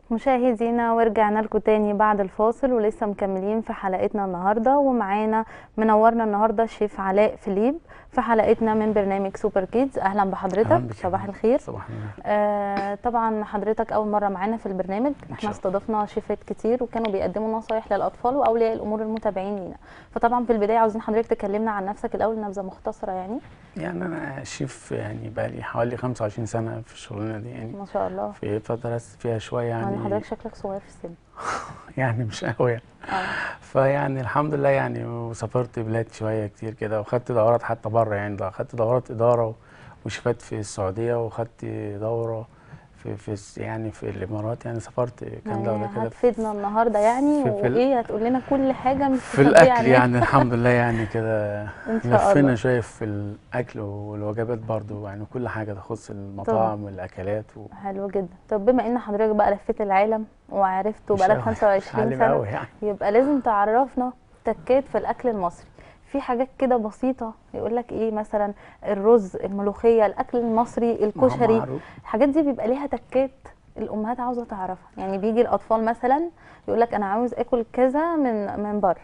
مشاهدينا ورجعنا لكم تاني بعد الفاصل ولسه مكملين في حلقتنا النهارده ومعانا منورنا النهارده الشيف علاء فيليب في حلقتنا من برنامج سوبر كيدز اهلا أهلاً بحضرتك بك يا صباح فندم. الخير صباح النور آه طبعا حضرتك اول مره معانا في البرنامج شاء احنا الله. استضفنا شيفات كتير وكانوا بيقدموا نصايح للاطفال واولياء الامور المتابعين لينا فطبعا في البدايه عاوزين حضرتك تكلمنا عن نفسك الاول نبذه مختصره يعني يعني انا شيف يعني بقى لي حوالي 25 سنه في الشغلانه دي يعني ما شاء الله في فدرست فيها شويه يعني يعني حضرتك شكلك صغير في السن يعني مش قوي يعني. اه فيعني الحمد لله يعني وسافرت بلاد شويه كتير كده وخدت دورات حتى بره يعني ده خدت دورات اداره وشفات في السعوديه وخدت دوره في في الس- يعني في الامارات يعني سافرت كام دوله يعني كده هتفيدنا النهارده يعني في- في ال- وايه هتقول لنا كل حاجه مش في مخبية الاكل علينا. يعني الحمد لله يعني كده ان شاء لفينا الله شويه في الاكل والوجبات برضو يعني كل حاجه تخص المطاعم والاكلات و... حلو جدا طب بما ان حضرتك بقى لفيت العالم وعرفت مش بقالك قوي- 25 عالم سنه قوي يعني يبقى لازم تعرفنا تكات في الاكل المصري في حاجات كده بسيطه يقول لك ايه مثلا الرز الملوخيه الاكل المصري ما هو الكشري معروف. الحاجات دي بيبقى ليها تكات الامهات عاوزه تعرفها يعني بيجي الاطفال مثلا يقول لك انا عاوز اكل كذا من من بره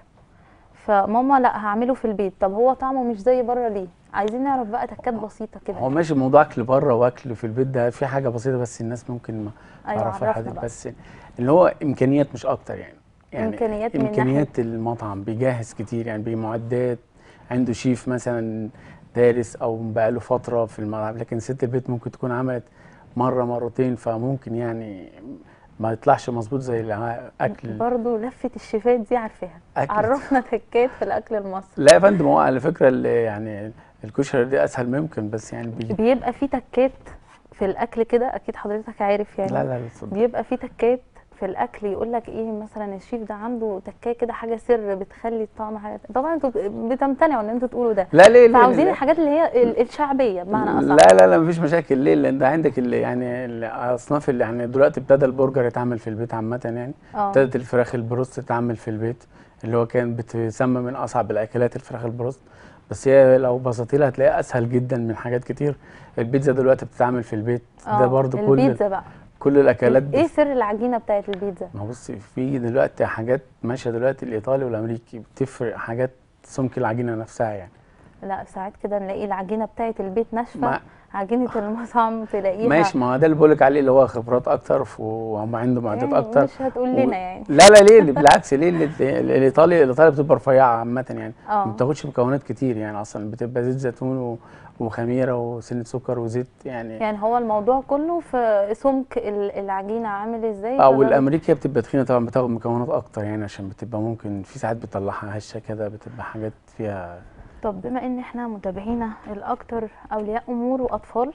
فماما لا هعمله في البيت طب هو طعمه مش زي بره ليه عايزين نعرف بقى تكات بسيطه هو كده ماشي موضوع اكل بره واكل في البيت ده في حاجه بسيطه بس الناس ممكن ما ايوه تعرفها عرفنا لحد بقى بس اللي هو امكانيات مش اكتر يعني يعني إمكانيات من امكانيات المطعم بيجهز كتير يعني بمعدات عنده شيف مثلا دارس او بقاله فتره في الملعب لكن ست البيت ممكن تكون عملت مره مرتين فممكن يعني ما يطلعش مظبوط زي الاكل برضه لفه الشيفات دي عارفاها أكل. عرفنا تكات في الاكل المصري لا يا فندم هو على فكره اللي يعني الكشري دي اسهل ممكن بس يعني بي... بيبقى في تكات في الاكل كده اكيد حضرتك عارف يعني لا لا لا اتفضل. بيبقى في تكات في الاكل يقول لك ايه مثلا الشيف ده عنده تكايه كده حاجه سر بتخلي الطعم حاجه طبعا انتوا بتمتنعوا ان انتوا تقولوا ده لا ليه ليه فعاوزين ليه؟ الحاجات اللي هي ال- الشعبيه بمعنى اصح لا لا لا مفيش مشاكل ليه لان ده عندك اللي يعني الاصناف اللي يعني دلوقتي ابتدى البرجر يتعمل في البيت عامه يعني اه ابتدت الفراخ البروست تتعمل في البيت اللي هو كان بتسمى من اصعب الاكلات الفراخ البروست بس هي لو بسطتي لها هتلاقيها اسهل جدا من حاجات كتير البيتزا دلوقتي بتتعمل في البيت ده آه، برضو كل البيتزا بقى كل الاكلات ايه بت- سر العجينه بتاعت البيتزا ما هو بصي في دلوقتي حاجات ماشيه دلوقتي الايطالي والامريكي بتفرق حاجات سمك العجينه نفسها يعني لا ساعات كده نلاقي العجينه بتاعت البيت ناشفه ما عجينه المطعم تلاقيها ماشي ما هو ده اللي بقولك عليه اللي هو خبرات اكتر ف- وهم عندهم معدات يعني اكتر مش هتقول و- لنا يعني لا لا ليه بالعكس ليه ال- ال- الايطالي الايطالي بتبقى رفيعه عامه يعني اه ما بتاخدش مكونات كتير يعني اصلا بتبقى زيت زيتون و- وخميره وسنه سكر وزيت يعني يعني هو الموضوع كله في سمك ال- العجينه عامل ازاي او فده- الامريكيه بتبقى تخينه طبعا بتاخد مكونات اكتر يعني عشان بتبقى ممكن في ساعات بتطلعها هشه كده بتبقى حاجات فيها طب بما ان احنا متابعينا الاكتر اولياء امور واطفال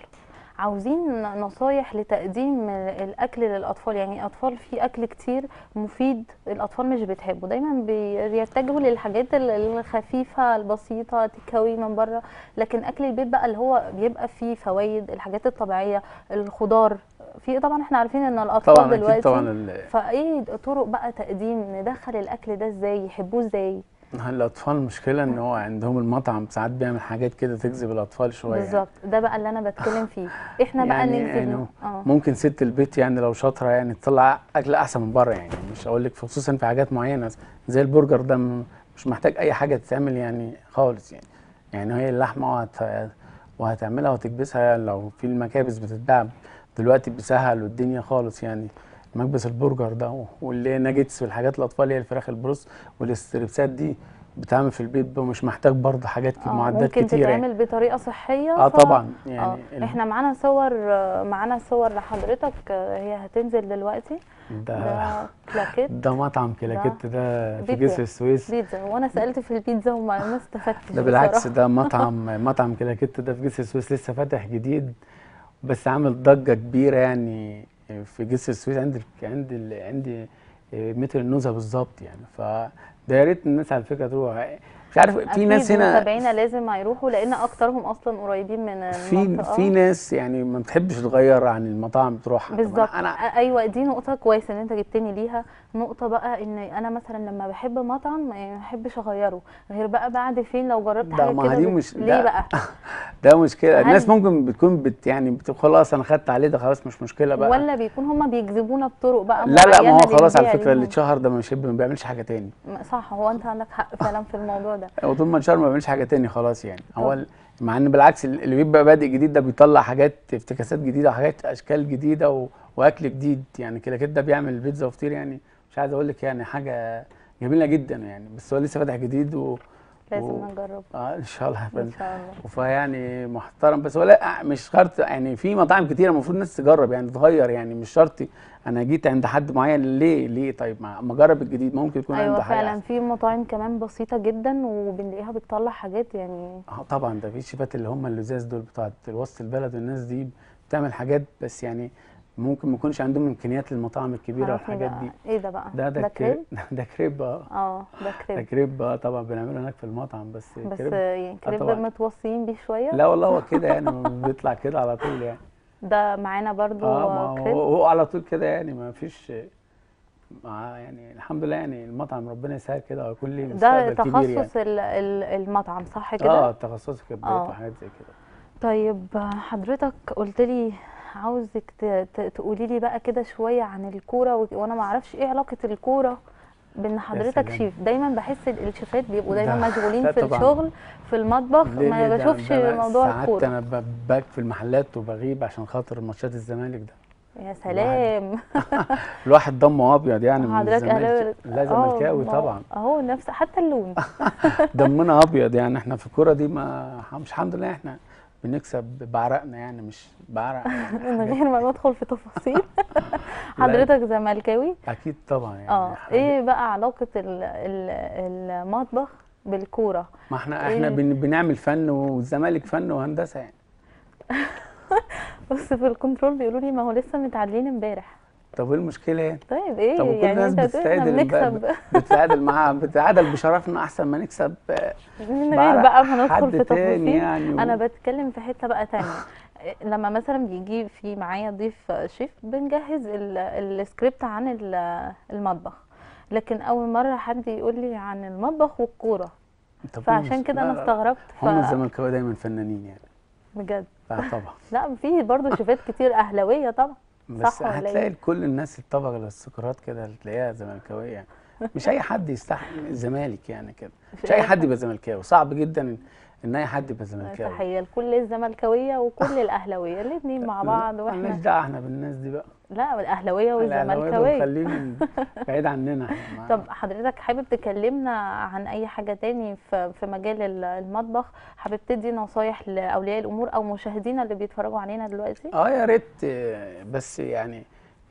عاوزين نصايح لتقديم الاكل للاطفال يعني اطفال في اكل كتير مفيد الاطفال مش بتحبه دايما بيتجهوا للحاجات ال- الخفيفه البسيطه تكاوي من بره لكن اكل البيت بقى اللي هو بيبقى فيه فوائد الحاجات الطبيعيه الخضار في طبعا احنا عارفين ان الاطفال طبعا اكيد دلوقتي طبعا ال- فايه طرق بقى تقديم ندخل الاكل ده ازاي يحبوه ازاي الاطفال المشكله ان هو عندهم المطعم ساعات بيعمل حاجات كده تجذب الاطفال شويه يعني. بالظبط ده بقى اللي انا بتكلم فيه احنا بقى يعني- نجذب يعني اه ممكن ست البيت يعني لو شاطره يعني تطلع اكل احسن من بره يعني مش هقول لك خصوصا في حاجات معينه زي البرجر ده م- مش محتاج اي حاجه تتعمل يعني خالص يعني يعني هي اللحمه وهت... وهتعملها وتكبسها لو في المكابس بتتباع دلوقتي بيسهل الدنيا خالص يعني مكبس البرجر ده واللي هي ناجتس والحاجات الاطفال هي الفراخ البروست والستريبسات دي بتعمل في البيت بقى مش محتاج برضه حاجات آه، معدات ممكن كتير يعني تتعمل بطريقه صحيه اه ف- طبعا اه يعني ال- احنا معانا صور آه، معانا صور لحضرتك آه، هي هتنزل دلوقتي ده ده كلاكيت ده مطعم كلاكيت ده في بيتزا. جسر السويس بيتزا وانا سالت في البيتزا وما ما استفدتش ده بالعكس بصراحة. ده مطعم مطعم كلاكيت ده في جسر السويس لسه فاتح جديد بس عامل ضجة كبيرة يعني في جسر السويس عند ال- عند ال- عند متر النزهة بالظبط يعني فده يا ريت الناس على فكرة تروح مش عارف في اكيد ناس هنا متابعينا لازم هيروحوا لان اكترهم اصلا قريبين من في المنطقه في ناس يعني ما بتحبش تغير عن المطاعم بتروحها طب بالظبط انا أ- ايوه دي نقطه كويسه ان انت جبتني ليها نقطه بقى ان انا مثلا لما بحب مطعم ما بحبش اغيره غير بقى بعد فين لو جربت ده حاجه ما كده دي بت- مش- ليه ده- بقى ده مشكله هل- الناس ممكن بتكون بت يعني بت خلاص انا خدت عليه ده خلاص مش مشكله بقى ولا بيكون هما بيجذبونا بطرق بقى لا لا ما هو معينة خلاص على للبيع فكره اللي ليهم. اتشهر ده مش ما بيعملش حاجه تاني م- صح هو انت عندك حق فعلا في الموضوع ده هو طول ما اتشهر ما بيعملش حاجه تاني خلاص يعني هو طب. ال- مع ان بالعكس اللي بيبقى بادئ جديد ده بيطلع حاجات افتكاسات جديده وحاجات اشكال جديده و... واكل جديد يعني كده كده بيعمل بيتزا وفطير يعني مش عايز اقول لك يعني حاجه جميله جدا يعني بس هو لسه فاتح جديد و... لازم و- نجرب اه ان شاء الله يا ان فندم شاء الله فيعني محترم بس هو لا مش شرط يعني في مطاعم كتيره المفروض الناس تجرب يعني تغير يعني مش شرط انا جيت عند حد معين ليه ليه طيب ما ما اجرب الجديد ممكن يكون ايوه عنده حاجه فعلا أحسن. في مطاعم كمان بسيطه جدا وبنلاقيها بتطلع حاجات يعني اه طبعا ده في شيفات اللي هم اللزاز دول بتوع وسط البلد والناس دي بتعمل حاجات بس يعني ممكن ما يكونش عندهم امكانيات للمطاعم الكبيره عرفني والحاجات بقى دي ايه ده بقى ده ده كريب كريب ده كريب اه اه ده ده كريب كريب اه طبعا بنعمله هناك في المطعم بس بس كريب يعني كريب طبعاً. متوصيين بيه شويه لا والله هو كده يعني بيطلع كده على طول يعني ده معانا برضو اه ما كريب هو, هو على طول كده يعني ما فيش مع يعني الحمد لله يعني المطعم ربنا يسهل كده ويكون ليه ده مستقبل كبير يعني تخصص ال- ال- المطعم صح كده اه تخصصي كبريت آه. وحاجات زي كده طيب حضرتك قلت لي عاوزك ت- ت- تقولي لي بقى كده شويه عن الكوره و- وانا ما اعرفش ايه علاقه الكوره بان حضرتك سلام. شيف دايما بحس ال- الشيفات بيبقوا دايما ده- مشغولين ده في طبعاً. الشغل في المطبخ ليه- ما ليه ده- بشوفش ده أنا موضوع ساعات الكوره انا ب- باك في المحلات وبغيب عشان خاطر ماتشات الزمالك ده يا سلام الواحد دمه ابيض يعني من حضرتك الزمالك اهلاوي لا آه، زملكاوي ما هو- طبعا اهو نفس حتى اللون دمنا ابيض يعني احنا في الكوره دي ما مش الحمد لله احنا بنكسب بعرقنا يعني مش بعرق يعني من حاجات- غير ما ندخل في تفاصيل حضرتك زملكاوي اكيد طبعا يعني اه حاجة- ايه بقى علاقه ال- ال- المطبخ بالكوره ما احنا إيه؟ احنا بن بنعمل فن والزمالك فن وهندسه يعني بس في الكنترول بيقولوا لي ما هو لسه متعادلين امبارح طب ايه المشكله يعني طيب ايه طب وكل يعني الناس انت بتقول احنا بتتعادل بنكسب بتتعادل معاها بتتعادل بشرفنا احسن ما نكسب آه، من غير بعرق بقى ما ندخل حد في تاني تفاصيل يعني و- انا بتكلم في حته بقى تانية لما مثلا بيجي في معايا ضيف شيف بنجهز ال- السكريبت عن ال- المطبخ لكن اول مره حد يقول لي عن المطبخ والكوره طب إيه فعشان المش- كده لا، انا لا، استغربت ف... هم الزملكاويه دايما فنانين يعني بجد لا طبعا لا في برضه شيفات كتير اهلاويه طبعا بس صح ولا هتلاقي إيه؟ كل الناس الطبقه للسكرات كده هتلاقيها زملكاويه يعني مش اي حد يستحمل الزمالك يعني كده مش اي حد يبقى زملكاوي صعب جدا ان اي حد يبقى زملكاوي تحيه لكل الزملكاويه وكل الاهلاويه الاثنين مع بعض مالناش واحنا دعوه احنا بالناس دي بقى لا الاهلاويه الأهلاوية دول والزملكاويه خليهم بعيد عننا إحنا ما- طب حضرتك حابب تكلمنا عن اي حاجه تاني في في مجال ال- المطبخ حابب تدي نصايح لاولياء الامور او مشاهدينا اللي بيتفرجوا علينا دلوقتي اه يا ريت آه، بس يعني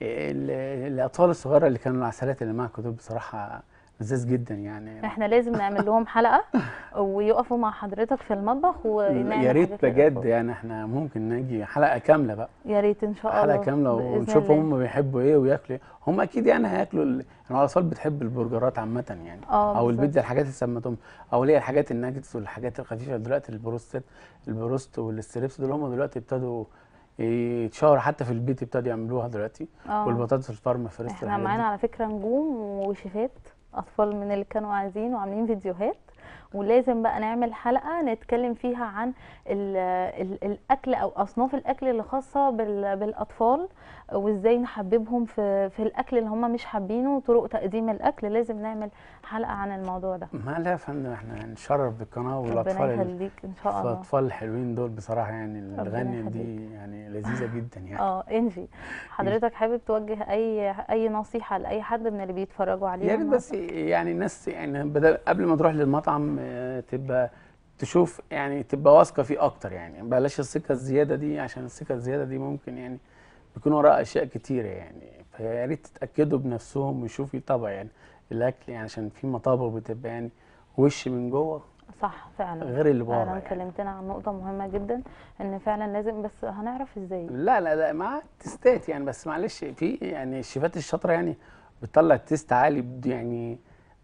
ال- الاطفال الصغيره اللي كانوا العسلات اللي معاكم دول بصراحه لذيذ جدا يعني احنا لازم نعمل لهم حلقه ويقفوا مع حضرتك في المطبخ ونعمل يا ريت حاجات بجد للأطفال. يعني احنا ممكن نجي حلقه كامله بقى يا ريت ان شاء الله حلقه كامله بإذن ونشوف الله. هم بيحبوا ايه وياكلوا ايه هم اكيد يعني هياكلوا ال... يعني الاطفال بتحب البرجرات عامه يعني اه او بالظبط. البيتزا الحاجات اللي سمتهم او اللي هي الحاجات الناجتس والحاجات الخفيفه دلوقتي البروستات البروست والستريبس دول هم دلوقتي ابتدوا يتشهروا حتى في البيت ابتدوا يعملوها دلوقتي اه والبطاطس الفارم فريست احنا والحاجات معانا دي. على فكره نجوم وشيفات اطفال من اللي كانوا قاعدين وعاملين فيديوهات ولازم بقى نعمل حلقه نتكلم فيها عن ال ال الاكل او اصناف الاكل اللي خاصه بال بالاطفال وازاي نحببهم في في الاكل اللي هم مش حابينه وطرق تقديم الاكل لازم نعمل حلقه عن الموضوع ده ما لا يا فندم احنا نشرف بالقناه ربنا والاطفال ال- يخليك ان شاء الله الاطفال الحلوين دول بصراحه يعني ربنا الغني يخليك. دي يعني لذيذه جدا يعني اه انجي حضرتك حابب توجه اي اي نصيحه لاي حد من اللي بيتفرجوا علينا يا ريت بس يعني الناس يعني بدل قبل ما تروح للمطعم آه، تبقى تشوف يعني تبقى واثقه فيه اكتر يعني بلاش الثقه الزياده دي عشان الثقه الزياده دي ممكن يعني بيكون وراها اشياء كتيره يعني فيا ريت تتاكدوا بنفسهم ويشوفوا طبع يعني الاكل يعني عشان في مطابخ بتبقى يعني وش من جوه صح فعلا غير اللي بره فعلا يعني. كلمتنا عن نقطة مهمة جدا ان فعلا لازم بس هنعرف ازاي لا لا لا مع تستات يعني بس معلش في يعني الشيفات الشاطره يعني بتطلع تيست عالي بد- يعني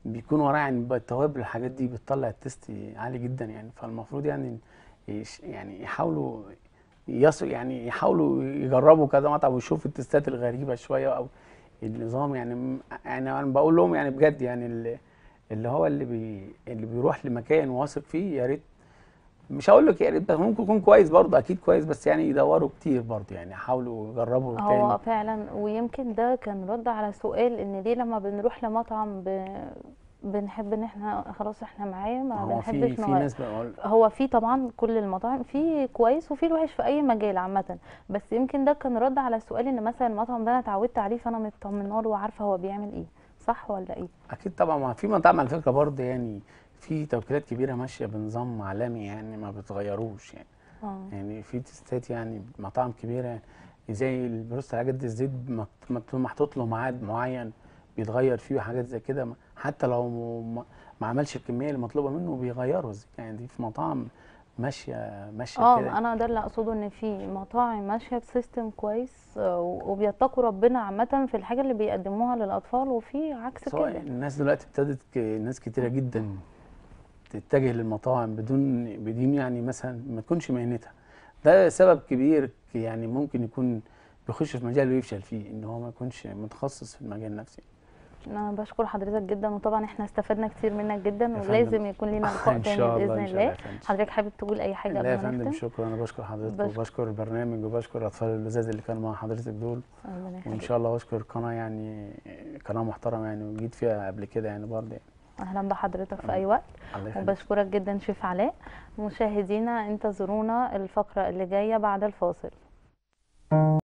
بيكون وراه يعني التوابل الحاجات دي بتطلع التست عالي جدا يعني فالمفروض يعني يش يعني يحاولوا يصل يعني يحاولوا يجربوا كذا مطعم ويشوفوا التستات الغريبه شويه او النظام يعني يعني انا بقول لهم يعني بجد يعني اللي, اللي هو اللي بي اللي بيروح لمكان واثق فيه يا ريت مش هقول لك يا ريت بس ممكن يكون كويس برضه اكيد كويس بس يعني يدوروا كتير برضه يعني يحاولوا يجربوا هو تاني فعلا ويمكن ده كان رد على سؤال ان ليه لما بنروح لمطعم ب... بنحب ان احنا خلاص احنا معاه ما ما هو في بنحبش في نغير ناس بقول هو في طبعا كل المطاعم في كويس وفي الوحش في اي مجال عامه بس يمكن ده كان رد على السؤال ان مثلا المطعم ده انا اتعودت عليه فانا مطمنه له وعارفه هو بيعمل ايه صح ولا ايه اكيد طبعا ما في مطاعم على فكره برضه يعني في توكيلات كبيره ماشيه بنظام عالمي يعني ما بتغيروش يعني اه يعني في تستات يعني مطاعم كبيره يعني زي البروست حاجات دي الزيت مط- مط- محطوط له ميعاد معين بيتغير فيه وحاجات زي كده حتى لو ما ما عملش الكميه اللي مطلوبه منه بيغيروا الزيت يعني دي في مطاعم ماشيه ماشيه اه كده انا ده اللي اقصده ان في مطاعم ماشيه بسيستم كويس آه، وبيتقوا ربنا عامه في الحاجه اللي بيقدموها للاطفال وفي عكس سواء كده الناس دلوقتي ابتدت ك- ناس كتيره جدا تتجه للمطاعم بدون بدون يعني مثلا ما تكونش مهنتها ده سبب كبير يعني ممكن يكون بيخش في مجال ويفشل فيه ان هو ما يكونش متخصص في المجال نفسه انا بشكر حضرتك جدا وطبعا احنا استفدنا كتير منك جدا يا ولازم فندم. يكون لنا لقاء ان تاني شاء الله باذن ان شاء الله الله يا فندم حضرتك حابب تقول اي حاجه لا يا قبل ما فندم نختم شكرا انا بشكر حضرتك بشكر. وبشكر البرنامج وبشكر الاطفال اللذاذ اللي كانوا مع حضرتك دول ربنا وان يخليك. شاء الله بشكر القناه يعني قناه محترمه يعني وجيت فيها قبل كده يعني برضه يعني اهلا بحضرتك في اي وقت الله يخليك وبشكرك جدا شيف علاء مشاهدينا انتظرونا الفقره اللي جايه بعد الفاصل